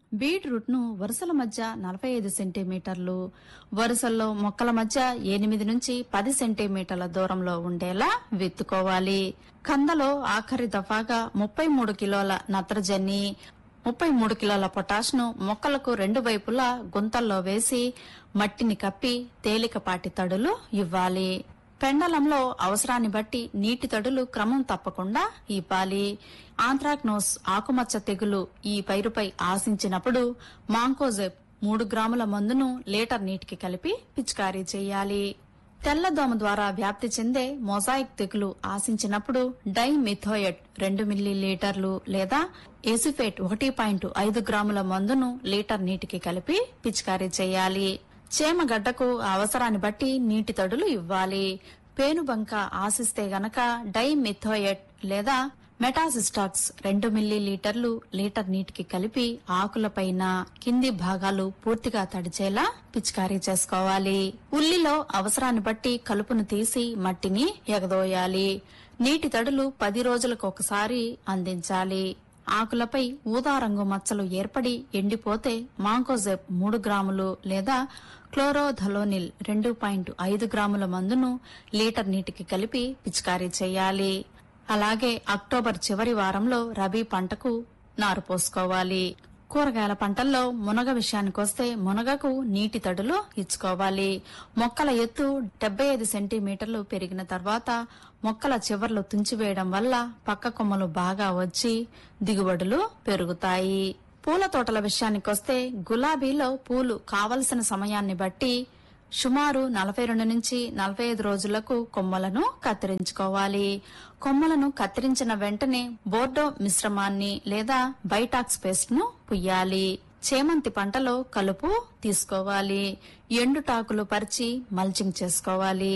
beetroot ను వరుసల మధ్య నలభై ఐదు సెంటీమీటర్లు వరుసల్లో మొక్కల మధ్య ఎనిమిది నుంచి పది సెంటీమీటర్ల దూరంలో ఉండేలా విత్తుకోవాలి కందలో ఆఖరి దఫాగా ముప్పై మూడు కిలోల నత్రజని ముప్పై మూడు కిలోల పొటాష్ ను మొక్కలకు రెండు వైపులా గుంతల్లో వేసి మట్టిని కప్పి తేలికపాటి తడులు ఇవ్వాలి పెండలంలో అవసరాన్ని బట్టి నీటి తడులు క్రమం తప్పకుండా ఇవ్వాలి ఆంథ్రాక్నోస్ ఆకుమచ్చ తెగులు ఈ పైరుపై ఆశించినప్పుడు మాంకోజెబ్ మూడు గ్రాముల మందును లీటర్ నీటికి కలిపి పిచికారీ చేయాలి తెల్లదోమ ద్వారా వ్యాప్తి చెందే మొజాయిక్ తెగులు ఆశించినప్పుడు డైమిథోయట్ రెండు మిల్లీ లీటర్లు లేదా ఎసిఫేట్ ఒకటి పాయింట్ ఐదు గ్రాముల మందును లీటర్ నీటికి కలిపి పిచికారీ చేయాలి చేమగడ్డకు అవసరాన్ని బట్టి నీటి తడులు ఇవ్వాలి పేనుబంక ఆశిస్తే గనక డైమిథోయట్ లేదా మెటాసిస్టాక్స్ రెండు మిల్లీ లీటర్లు లీటర్ నీటికి కలిపి ఆకులపైన కింది భాగాలు పూర్తిగా తడిచేలా పిచికారీ చేసుకోవాలి ఉల్లిలో అవసరాన్ని బట్టి కలుపును తీసి మట్టిని ఎగదోయాలి నీటి తడులు పది రోజులకు ఒకసారి అందించాలి ఆకులపై ఊదా రంగు మచ్చలు ఏర్పడి ఎండిపోతే మాంకోజెబ్ మూడు గ్రాములు లేదా క్లోరోధలోనిల్ రెండు పాయింట్ ఐదు గ్రాముల మందును లీటర్ నీటికి కలిపి పిచికారీ చేయాలి అలాగే అక్టోబర్ చివరి వారంలో రబీ పంటకు నారు పోసుకోవాలి కూరగాయల పంటల్లో మునగ విషయానికొస్తే మునగకు నీటి తడులు ఇచ్చుకోవాలి మొక్కల ఎత్తు డెబ్బై ఐదు సెంటీమీటర్లు పెరిగిన తర్వాత మొక్కల చివర్లు తుంచివేయడం వల్ల పక్క కొమ్మలు బాగా వచ్చి దిగుబడులు పెరుగుతాయి పూల తోటల విషయానికొస్తే గులాబీలో పూలు కావలసిన సమయాన్ని బట్టి సుమారు నలభై రెండు నుంచి నలభై ఐదు రోజులకు కొమ్మలను కత్తిరించుకోవాలి కొమ్మలను కత్తిరించిన వెంటనే బోర్డో మిశ్రమాన్ని లేదా బైటాక్స్ పేస్ట్ ను పుయ్యాలి చేమంతి పంటలో కలుపు తీసుకోవాలి ఎండుటాకులు పరిచి మల్చింగ్ చేసుకోవాలి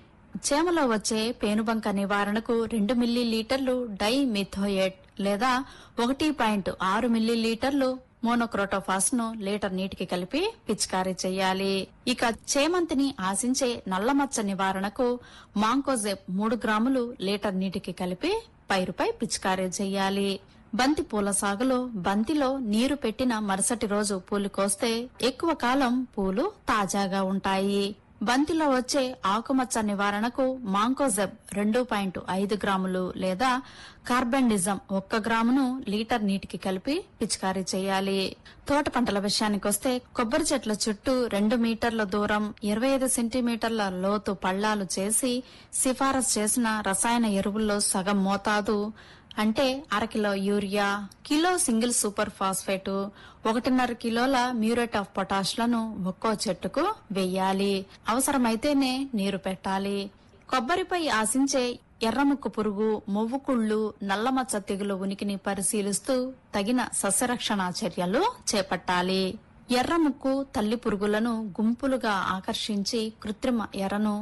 చేమలో వచ్చే పేనుబంక నివారణకు రెండు మిల్లీ లీటర్లు డై మిథోయేట్ లేదా ఒకటి పాయింట్ ఆరు మిల్లీ లీటర్లు మోనోక్రోటోఫాస్ ను లీటర్ నీటికి కలిపి పిచికారీ చేయాలి ఇక చేమంతిని ఆశించే నల్లమచ్చ నివారణకు మాంకోజెబ్ మూడు గ్రాములు లీటర్ నీటికి కలిపి పైరుపై పిచికారీ చేయాలి బంతి పూల సాగులో బంతిలో నీరు పెట్టిన మరుసటి రోజు పూలు కోస్తే ఎక్కువ కాలం పూలు తాజాగా ఉంటాయి బంతిలో వచ్చే ఆకుమచ్చ నివారణకు మాంకోజెబ్ రెండు పాయింట్ ఐదు గ్రాములు లేదా కార్బెండిజం ఒక్క గ్రామును లీటర్ నీటికి కలిపి పిచికారీ చేయాలి తోట పంటల విషయానికొస్తే కొబ్బరి చెట్ల చుట్టూ రెండు మీటర్ల దూరం ఇరవై ఐదు సెంటీమీటర్ల లోతు పళ్లాలు చేసి సిఫారసు చేసిన రసాయన ఎరువుల్లో సగం మోతాదు అంటే అరకిలో urea kilo single super phosphate ఒకటిన్నర కిలోల మ్యూరేట్ ఆఫ్ పొటాష్లను ఒక్కో చెట్టుకు వెయ్యాలి అవసరమైతేనే నీరు పెట్టాలి కొబ్బరిపై ఆశించే ఎర్రముక్కు పురుగు మొవ్వు కుళ్ళు నల్లమచ్చ తెగులు ఉనికిని పరిశీలిస్తూ తగిన సస్యరక్షణ చర్యలు చేపట్టాలి ఎర్రముక్కు తల్లి పురుగులను గుంపులుగా ఆకర్షించి కృత్రిమ ఎర్రను